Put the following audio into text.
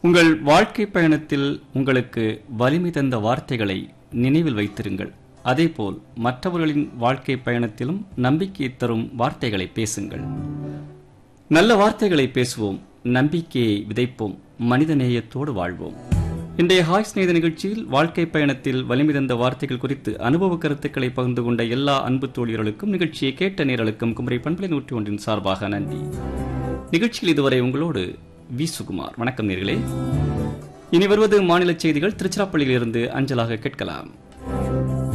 உங்கள் வாழ்க்கை பயணத்தில் உங்களுக்கு வலிமை தந்த வார்த்தைகளை நினைவில் வைத்திருங்கள் அதேபோல் மற்றவர்களின் வாழ்க்கை பயணத்திலும் நம்பிக்கை தரும் வார்த்தைகளை பேசுங்கள் நல்ல வார்த்தைகளை பேசுவோம் நம்பிக்கையை விதைப்போம் மனிதநேயத்தோடு வாழ்வோம் இன்றைய ஹாய் ஸ்நேத நிகழ்ச்சியில் வாழ்க்கை பயணத்தில் வலிமை தந்த வார்த்தைகள் குறித்து அனுபவ கருத்துக்களை பகிர்ந்து கொண்ட எல்லா அன்பு தோழியர்களுக்கும் நிகழ்ச்சியை கேட்ட நேரலுக்கும் குமரி பண்பலை நூற்றி ஒன்றின் சார்பாக நன்றி நிகழ்ச்சியில் இதுவரை உங்களோடு வி சுகுமார் வணக்கம் நேர்களே இனி வருவது மாநில செய்திகள் திருச்சிராப்பள்ளியிலிருந்து அஞ்சலாக கேட்கலாம்